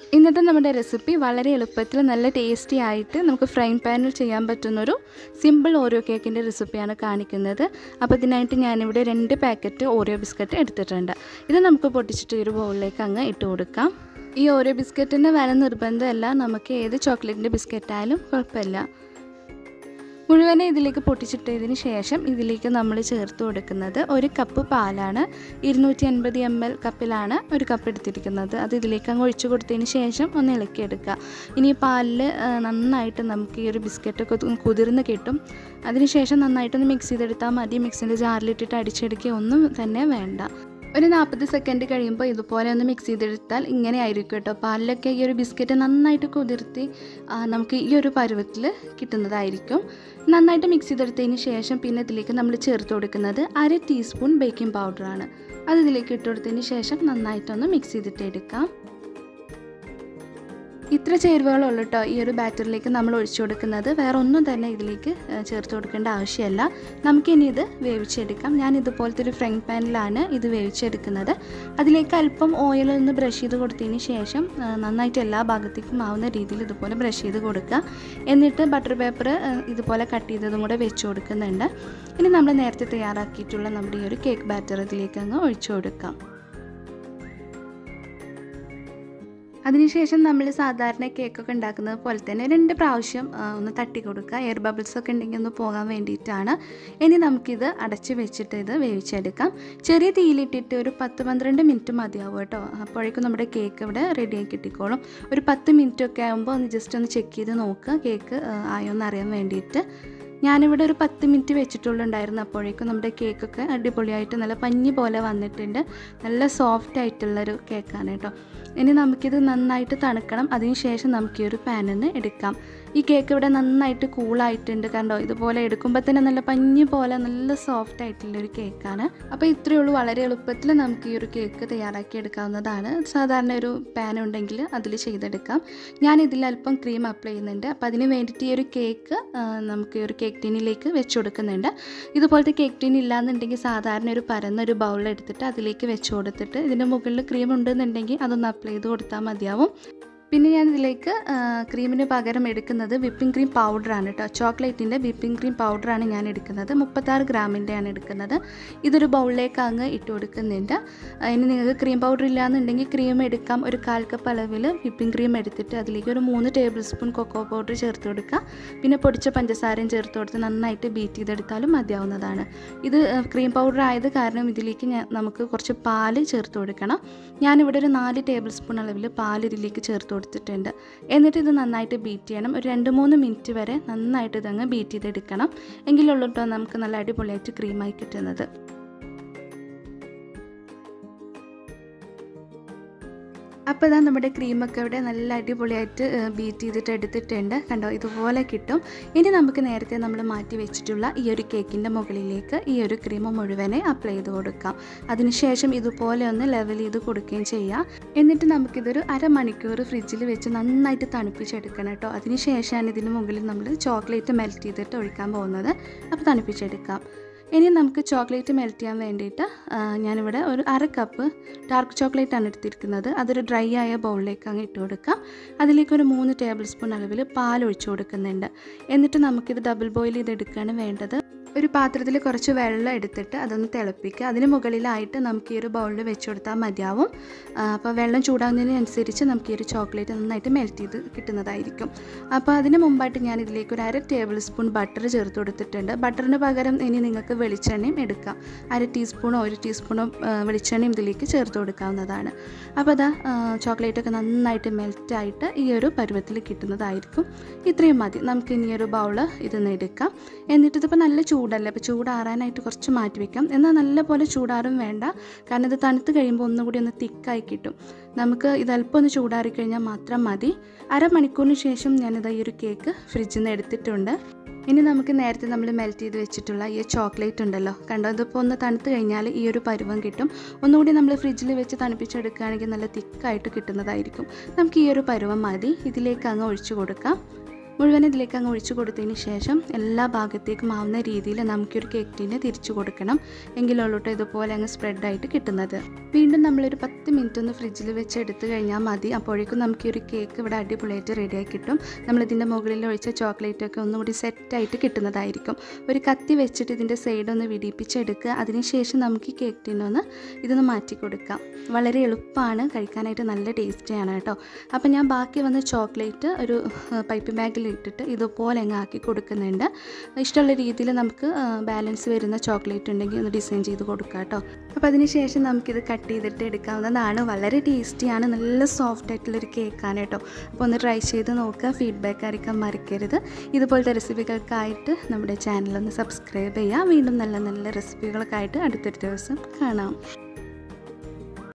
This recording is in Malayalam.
ഇന്നത്തെ നമ്മുടെ റെസിപ്പി വളരെ എളുപ്പത്തിൽ നല്ല ടേസ്റ്റി ആയിട്ട് നമുക്ക് ഫ്രൈ പാനിൽ ചെയ്യാൻ പറ്റുന്നൊരു സിമ്പിൾ ഓരോ കേക്കിൻ്റെ റെസിപ്പിയാണ് കാണിക്കുന്നത് അപ്പോൾ ഇതിനായിട്ട് ഞാനിവിടെ രണ്ട് പാക്കറ്റ് ഓരോ ബിസ്ക്കറ്റ് എടുത്തിട്ടുണ്ട് ഇത് നമുക്ക് പൊട്ടിച്ചിട്ട് ഈ ഒരു ബൗളിലേക്ക് അങ്ങ് ഇട്ട് കൊടുക്കാം ഈ ഓരോ ബിസ്ക്കറ്റിൻ്റെ വില നിർബന്ധമല്ല നമുക്ക് ഏത് ചോക്ലേറ്റിൻ്റെ ബിസ്ക്കറ്റ് ആയാലും കുഴപ്പമില്ല മുഴുവനെ ഇതിലേക്ക് പൊട്ടിച്ചിട്ടതിന് ശേഷം ഇതിലേക്ക് നമ്മൾ ചേർത്ത് കൊടുക്കുന്നത് ഒരു കപ്പ് പാലാണ് ഇരുന്നൂറ്റി അൻപത് എം എൽ കപ്പിലാണ് ഒരു കപ്പ് എടുത്തിരിക്കുന്നത് അത് ഇതിലേക്ക് അങ്ങ് ഒഴിച്ചു കൊടുത്തതിന് ശേഷം ഒന്ന് ഇളക്കിയെടുക്കുക ഇനി ഈ പാലിൽ നന്നായിട്ട് നമുക്ക് ഈ ഒരു ബിസ്ക്കറ്റൊക്കെ ഒന്ന് കുതിർന്ന് കിട്ടും അതിനുശേഷം നന്നായിട്ടൊന്ന് മിക്സ് ചെയ്തെടുത്താൽ മതി മിക്സിൻ്റെ ജാറിലിട്ടിട്ട് അടിച്ചെടുക്കുക ഒന്നും തന്നെ വേണ്ട ഒരു നാൽപ്പത് സെക്കൻഡ് കഴിയുമ്പോൾ ഇതുപോലെ ഒന്ന് മിക്സ് ചെയ്തെടുത്താൽ ഇങ്ങനെ ആയിരിക്കും കേട്ടോ പാലിലൊക്കെ ഈ ഒരു ബിസ്ക്കറ്റ് നന്നായിട്ട് കുതിർത്തി ആ, നമുക്ക് ഈ ഒരു പരുവത്തിൽ കിട്ടുന്നതായിരിക്കും നന്നായിട്ട് മിക്സ് ചെയ്തെടുത്തതിന് ശേഷം പിന്നെ ഇതിലേക്ക് നമ്മൾ ചേർത്ത് കൊടുക്കുന്നത് അര ടീസ്പൂൺ ബേക്കിംഗ് പൗഡറാണ് അത് ഇതിലേക്ക് ഇട്ട് കൊടുത്തതിന് ശേഷം നന്നായിട്ടൊന്ന് മിക്സ് ചെയ്തിട്ട് എടുക്കാം ഇത്ര ചേരുവകളുള്ളൂ കേട്ടോ ഈ ഒരു ബാറ്ററിലേക്ക് നമ്മൾ ഒഴിച്ചു കൊടുക്കുന്നത് വേറെ ഒന്നും തന്നെ ഇതിലേക്ക് ഏഹ്, ചേർത്ത് കൊടുക്കേണ്ട ആവശ്യമില്ല നമുക്കിനി ഇത് വേവിച്ചെടുക്കാം ഞാൻ ഇതുപോലത്തെ ഒരു ഫ്രൈ പാനിലാണ് ഇത് വേവിച്ചെടുക്കുന്നത് അതിലേക്ക് അല്പം ഓയിൽ ഒന്ന് ബ്രഷ് ചെയ്ത് കൊടുത്തതിന് ശേഷം ആ, നന്നായിട്ട് എല്ലാ ഭാഗത്തേക്കും ആവുന്ന രീതിയിൽ ഇതുപോലെ ബ്രഷ് ചെയ്ത് കൊടുക്കുക എന്നിട്ട് ബട്ടർ പേപ്പർ ഇതുപോലെ കട്ട് ചെയ്തതും കൂടെ വെച്ച് കൊടുക്കുന്നുണ്ട് ഇനി നമ്മൾ നേരത്തെ തയ്യാറാക്കിയിട്ടുള്ള നമ്മുടെ ഈ ഒരു കേക്ക് ബാറ്റർ ഇതിലേക്ക് അങ്ങ് ഒഴിച്ചു കൊടുക്കാം അതിനുശേഷം നമ്മൾ സാധാരണ കേക്കൊക്കെ ഉണ്ടാക്കുന്നത് പോലെ തന്നെ രണ്ട് പ്രാവശ്യം ആ, ഒന്ന് തട്ടി കൊടുക്കുക എയർ ബബിൾസ് ഒക്കെ ഉണ്ടെങ്കിൽ ഒന്ന് പോകാൻ വേണ്ടിയിട്ടാണ് ഇനി നമുക്കിത് അടച്ച് വെച്ചിട്ട് ഇത് വേവിച്ചെടുക്കാം ചെറിയ തീയിലിട്ടിട്ട് ഒരു പത്ത് പന്ത്രണ്ട് മിനിറ്റ് മതിയാവും കേട്ടോ അപ്പോഴേക്കും നമ്മുടെ കേക്ക് ഇവിടെ റെഡിയാക്കി കിട്ടിക്കോളും ഒരു പത്ത് മിനിറ്റ് ഒക്കെ ആകുമ്പോൾ ഒന്ന് ജസ്റ്റ് ഒന്ന് ചെക്ക് ചെയ്ത് നോക്കുക കേക്ക് ആ, ആയോ എന്ന് അറിയാൻ വേണ്ടിയിട്ട് ഞാനിവിടെ ഒരു പത്ത് മിനിറ്റ് വെച്ചിട്ടുള്ളുണ്ടായിരുന്നു അപ്പോഴേക്കും നമ്മുടെ കേക്കൊക്കെ അടിപൊളിയായിട്ട് നല്ല പഞ്ഞി പോലെ വന്നിട്ടുണ്ട് നല്ല സോഫ്റ്റ് ആയിട്ടുള്ളൊരു കേക്കാണ് കേട്ടോ ഇനി നമുക്കിത് നന്നായിട്ട് തണുക്കണം അതിനുശേഷം നമുക്ക് ഈ ഒരു പാനിൽ നിന്ന് എടുക്കാം ഈ കേക്ക് ഇവിടെ നന്നായിട്ട് കൂളായിട്ടുണ്ട് കണ്ടോ ഇതുപോലെ എടുക്കുമ്പോൾ തന്നെ നല്ല പഞ്ഞി പോലെ നല്ല സോഫ്റ്റ് ആയിട്ടുള്ളൊരു കേക്കാണ് അപ്പോൾ ഇത്രയേ ഉള്ളൂ വളരെ എളുപ്പത്തിൽ നമുക്ക് ഈ ഒരു കേക്ക് തയ്യാറാക്കി എടുക്കാവുന്നതാണ് സാധാരണ ഒരു പാൻ ഉണ്ടെങ്കിൽ അതിൽ ചെയ്തെടുക്കാം ഞാൻ ഇതിൽ അല്പം ക്രീം അപ്ലൈ ചെയ്യുന്നുണ്ട് അപ്പോൾ അതിന് വേണ്ടിയിട്ട് ഈ ഒരു കേക്ക് ആ, നമുക്ക് ഈ ഒരു കേക്ക് ടീനിലേക്ക് വെച്ച് കൊടുക്കുന്നുണ്ട് ഇതുപോലത്തെ കേക്ക് ടീൻ ഇല്ലാന്നുണ്ടെങ്കിൽ സാധാരണ ഒരു പരന്ന ഒരു ബൗൾ എടുത്തിട്ട് അതിലേക്ക് വെച്ച് കൊടുത്തിട്ട് ഇതിൻ്റെ മുകളിൽ ക്രീം ഉണ്ടെന്നുണ്ടെങ്കിൽ അതൊന്ന് അപ്ലൈ ചെയ്ത് കൊടുത്താൽ മതിയാവും പിന്നെ ഞാൻ ഇതിലേക്ക് ആ, ക്രീമിന് പകരം എടുക്കുന്നത് വിപ്പിംഗ് ക്രീം പൗഡറാണ് കേട്ടോ ചോക്ലേറ്റിൻ്റെ വിപ്പിംഗ് ക്രീം പൗഡറാണ് ഞാൻ എടുക്കുന്നത് മുപ്പത്താറ് ഗ്രാമിൻ്റെയാണ് എടുക്കുന്നത് ഇതൊരു ബൗളിലേക്ക് അങ്ങ് ഇട്ട് കൊടുക്കുന്നുണ്ട് ആ, ഇനി നിങ്ങൾക്ക് ക്രീം പൗഡർ ഇല്ലാന്നുണ്ടെങ്കിൽ ക്രീം എടുക്കാം ഒരു കാൽ കപ്പ് അളവിൽ വിപ്പിംഗ് ക്രീം എടുത്തിട്ട് അതിലേക്ക് ഒരു മൂന്ന് ടേബിൾ സ്പൂൺ കൊക്കോ പൗഡർ ചേർത്ത് കൊടുക്കുക പിന്നെ പൊടിച്ച പഞ്ചസാരയും ചേർത്ത് കൊടുത്ത് നന്നായിട്ട് ബീറ്റ് ചെയ്തെടുത്താലും മതിയാവുന്നതാണ് ഇത് ആ, ക്രീം പൗഡർ ആയത് കാരണം ഇതിലേക്ക് ഞാൻ നമുക്ക് കുറച്ച് പാല് ചേർത്ത് കൊടുക്കണം ഞാനിവിടെ ഒരു നാല് ടേബിൾ സ്പൂൺ അളവിൽ പാൽ ഇതിലേക്ക് ചേർത്ത് കൊടുത്തിട്ടുണ്ട് എന്നിട്ട് ഇത് നന്നായിട്ട് ബീറ്റ് ചെയ്യണം ഒരു രണ്ട് മൂന്ന് മിനിറ്റ് വരെ നന്നായിട്ട് ഇതങ്ങ് ബീറ്റ് ചെയ്തെടുക്കണം എങ്കിലുള്ളൂ കേട്ടോ നമുക്ക് നല്ല അടിപൊളിയായിട്ട് ക്രീമായി കിട്ടുന്നത് അപ്പോൾ ഇതാ നമ്മുടെ ക്രീമൊക്കെ ഇവിടെ നല്ല അടിപൊളിയായിട്ട് ബീറ്റ് ചെയ്തിട്ട് എടുത്തിട്ടുണ്ട് കണ്ടോ ഇതുപോലെ കിട്ടും ഇനി നമുക്ക് നേരത്തെ നമ്മൾ മാറ്റി വെച്ചിട്ടുള്ള ഈ ഒരു കേക്കിൻ്റെ മുകളിലേക്ക് ഈ ഒരു ക്രീം മുഴുവനെ അപ്ലൈ ചെയ്ത് കൊടുക്കാം അതിനുശേഷം ഇതുപോലെ ഒന്ന് ലെവൽ ചെയ്ത് കൊടുക്കുകയും ചെയ്യാം എന്നിട്ട് നമുക്കിതൊരു അരമണിക്കൂർ ഫ്രിഡ്ജിൽ വെച്ച് നന്നായിട്ട് തണുപ്പിച്ചെടുക്കണം കേട്ടോ അതിനുശേഷമാണ് ഇതിന് മുകളിൽ നമ്മൾ ചോക്ലേറ്റ് മെൽറ്റ് ചെയ്തിട്ട് ഒഴിക്കാൻ പോകുന്നത് അപ്പോൾ തണുപ്പിച്ചെടുക്കാം ഇനി നമുക്ക് ചോക്ലേറ്റ് മെൽറ്റ് ചെയ്യാൻ വേണ്ടിയിട്ട് ആ, ഞാനിവിടെ ഒരു അര കപ്പ് ഡാർക്ക് ചോക്ലേറ്റ് ആണ് എടുത്തിരിക്കുന്നത് അതൊരു ഡ്രൈ ആയ ബൗളിലേക്ക് അങ്ങ് ഇട്ട് കൊടുക്കാം അതിലേക്ക് ഒരു മൂന്ന് ടേബിൾ സ്പൂൺ അളവിൽ പാൽ ഒഴിച്ചു കൊടുക്കുന്നുണ്ട് എന്നിട്ട് നമുക്കിത് ഡബിൾ ബോയിൽ ചെയ്തെടുക്കുകയാണ് വേണ്ടത് ഒരു പാത്രത്തിൽ കുറച്ച് വെള്ളം എടുത്തിട്ട് അതൊന്ന് തിളപ്പിക്കുക അതിന് മുകളിലായിട്ട് നമുക്ക് ഈ ഒരു ബൗളിൽ വെച്ച് കൊടുത്താൽ മതിയാവും ആ, അപ്പോൾ വെള്ളം ചൂടാകുന്നതിനനുസരിച്ച് നമുക്ക് ഈ ഒരു ചോക്ലേറ്റ് നന്നായിട്ട് മെൽറ്റ് ചെയ്ത് കിട്ടുന്നതായിരിക്കും അപ്പോൾ അതിന് മുമ്പായിട്ട് ഞാൻ ഇതിലേക്ക് ഒരു അര ടേബിൾ സ്പൂൺ ബട്ടർ ചേർത്ത് കൊടുത്തിട്ടുണ്ട് ബട്ടറിന് പകരം ഇനി നിങ്ങൾക്ക് വെളിച്ചെണ്ണയും എടുക്കാം അര ടീസ്പൂണോ ഒരു ടീസ്പൂണോ ആ, വെളിച്ചെണ്ണയും ഇതിലേക്ക് ചേർത്ത് കൊടുക്കാവുന്നതാണ് അപ്പോൾ അതാ ചോക്ലേറ്റൊക്കെ നന്നായിട്ട് മെൽറ്റായിട്ട് ഈ ഒരു പരുവത്തിൽ കിട്ടുന്നതായിരിക്കും ഇത്രയും മതി നമുക്ക് ഇനി ഒരു ബൗള് ഇതൊന്ന് എടുക്കാം എന്നിട്ട് ഇതിപ്പോൾ നല്ല ചൂടല്ലേ അപ്പോൾ ചൂടാറാനായിട്ട് കുറച്ച് മാറ്റി വെക്കാം എന്നാൽ നല്ലപോലെ ചൂടാറും വേണ്ട കാരണം ഇത് തണുത്ത് കഴിയുമ്പോൾ ഒന്നുകൂടി ഒന്ന് തിക്കായി കിട്ടും നമുക്ക് ഇത് അല്പം ഒന്ന് ചൂടാറി കഴിഞ്ഞാൽ മാത്രം മതി അരമണിക്കൂറിന് ശേഷം ഞാനിത് ഈ ഒരു കേക്ക് ഫ്രിഡ്ജിൽ നിന്ന് എടുത്തിട്ടുണ്ട് ഇനി നമുക്ക് നേരത്തെ നമ്മൾ മെൽറ്റ് ചെയ്ത് വെച്ചിട്ടുള്ള ഈ ചോക്ലേറ്റ് ഉണ്ടല്ലോ കണ്ടോ ഇതിപ്പോൾ ഒന്ന് തണുത്ത് കഴിഞ്ഞാൽ ഈ ഒരു പരുവം കിട്ടും ഒന്നുകൂടി നമ്മൾ ഫ്രിഡ്ജിൽ വെച്ച് തണുപ്പിച്ചെടുക്കുകയാണെങ്കിൽ നല്ല തിക്കായിട്ട് കിട്ടുന്നതായിരിക്കും നമുക്ക് ഈ ഒരു പരുവം മതി ഇതിലേക്ക് അങ്ങ് ഒഴിച്ചു കൊടുക്കാം മുഴുവൻ ഇതിലേക്ക് അങ്ങ് ഒഴിച്ചു കൊടുത്തതിന് ശേഷം എല്ലാ ഭാഗത്തേക്കും ആവുന്ന രീതിയിൽ നമുക്കൊരു കേക്ക് ടീനെ തിരിച്ചു കൊടുക്കണം എങ്കിലുള്ളൂട്ടോ ഇതുപോലെ അങ്ങ് സ്പ്രെഡായിട്ട് കിട്ടുന്നത് വീണ്ടും നമ്മളൊരു പത്ത് മിനിറ്റ് ഒന്ന് ഫ്രിഡ്ജിൽ വെച്ച് എടുത്തു കഴിഞ്ഞാൽ മതി അപ്പോഴേക്കും നമുക്ക് ഈ ഒരു കേക്ക് ഇവിടെ അടിപൊളിയായിട്ട് റെഡിയായി കിട്ടും നമ്മളിതിൻ്റെ മുകളിൽ ഒഴിച്ച ചോക്ലേറ്റൊക്കെ ഒന്നുകൂടി സെറ്റായിട്ട് കിട്ടുന്നതായിരിക്കും ഒരു കത്തി വെച്ചിട്ട് ഇതിൻ്റെ സൈഡ് ഒന്ന് വിടിപ്പിച്ചെടുക്കുക അതിനുശേഷം നമുക്ക് ഈ കേക്ക് ടീനൊന്ന് ഇതൊന്ന് മാറ്റി കൊടുക്കാം വളരെ എളുപ്പമാണ് കഴിക്കാനായിട്ട് നല്ല ടേസ്റ്റിയാണ് കേട്ടോ അപ്പോൾ ഞാൻ ബാക്കി വന്ന ചോക്ലേറ്റ് ഒരു പൈപ്പ് ബാഗിൽ ഇട്ടിട്ട് ഇതുപോലെ അങ്ങ് ആക്കി കൊടുക്കുന്നുണ്ട് ഇഷ്ടമുള്ള രീതിയിൽ നമുക്ക് ബാലൻസ് വരുന്ന ചോക്ലേറ്റ് ഉണ്ടെങ്കിൽ ഒന്ന് ഡിസൈൻ ചെയ്ത് കൊടുക്കാം കേട്ടോ അപ്പോൾ അതിന് ശേഷം നമുക്കിത് കട്ട് ചെയ്തിട്ട് എടുക്കാവുന്നതാണ് വളരെ ടേസ്റ്റിയാണ് നല്ല സോഫ്റ്റ് ആയിട്ടുള്ളൊരു കേക്കാണ് കേട്ടോ അപ്പോൾ ഒന്ന് ട്രൈ ചെയ്ത് നോക്കുക ഫീഡ്ബാക്ക് അറിയിക്കാൻ മറക്കരുത് ഇതുപോലത്തെ റെസിപ്പികൾക്കായിട്ട് നമ്മുടെ ചാനലൊന്ന് സബ്സ്ക്രൈബ് ചെയ്യുക വീണ്ടും നല്ല നല്ല റെസിപ്പികൾക്കായിട്ട് അടുത്തൊരു ദിവസം കാണാം